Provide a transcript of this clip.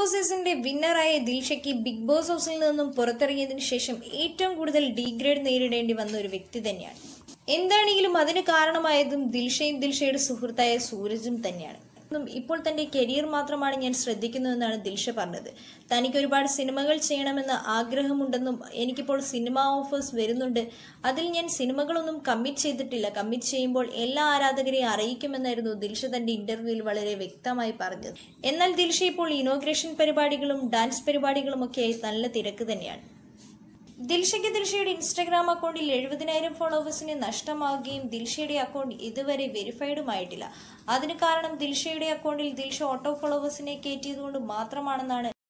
boss സീസണിന്റെ വിന്നറായ ദിൽഷയ്ക്ക് big boss ഹൗസിൽ നിന്നും പുറത്തിറങ്ങിയതിനു ശേഷം ഏറ്റവും കൂടുതൽ ഡീഗ്രേഡ് നേരിടേണ്ടി വന്ന ഒരു വ്യക്തി തന്നെയാണ് എന്താണെങ്കിലും അതിന് കാരണമായതും ദിൽഷയും ദിൽഷയുടെ സുഹൃത്തായ സൂരജും തന്നെയാണ് ഉം ഇപ്പോൾ തന്റെ കരിയർ മാത്രമാണ് ഞാൻ ശ്രദ്ധിക്കുന്നതെന്നാണ് ദിൽഷ പറഞ്ഞത് തനിക്ക് ഒരുപാട് സിനിമകൾ ചെയ്യണമെന്ന് ആഗ്രഹമുണ്ടെന്നും എനിക്കിപ്പോൾ സിനിമ ഓഫേഴ്സ് വരുന്നുണ്ട് അതിൽ ഞാൻ സിനിമകളൊന്നും കമ്മിറ്റ് ചെയ്തിട്ടില്ല കമ്മിറ്റ് ചെയ്യുമ്പോൾ എല്ലാ ആരാധകരെയും അറിയിക്കുമെന്നായിരുന്നു ദിൽഷ തന്റെ ഇന്റർവ്യൂവിൽ വളരെ വ്യക്തമായി പറഞ്ഞത് എന്നാൽ ദിൽഷ ഇപ്പോൾ ഇനോഗ്രേഷൻ പരിപാടികളും ഡാൻസ് പരിപാടികളും ഒക്കെയായി നല്ല തിരക്ക് തന്നെയാണ് ദിൽഷയ്ക്ക് ദിൽഷയുടെ ഇൻസ്റ്റാഗ്രാം അക്കൗണ്ടിൽ എഴുപതിനായിരം ഫോളോവേഴ്സിന് നഷ്ടമാവുകയും ദിൽഷയുടെ അക്കൗണ്ട് ഇതുവരെ വെരിഫൈഡും ആയിട്ടില്ല അതിന് കാരണം ദിൽഷയുടെ അക്കൗണ്ടിൽ ദിൽഷ ഓട്ടോ ഫോളോവേഴ്സിനെ കയറ്റിയതുകൊണ്ട് മാത്രമാണെന്നാണ്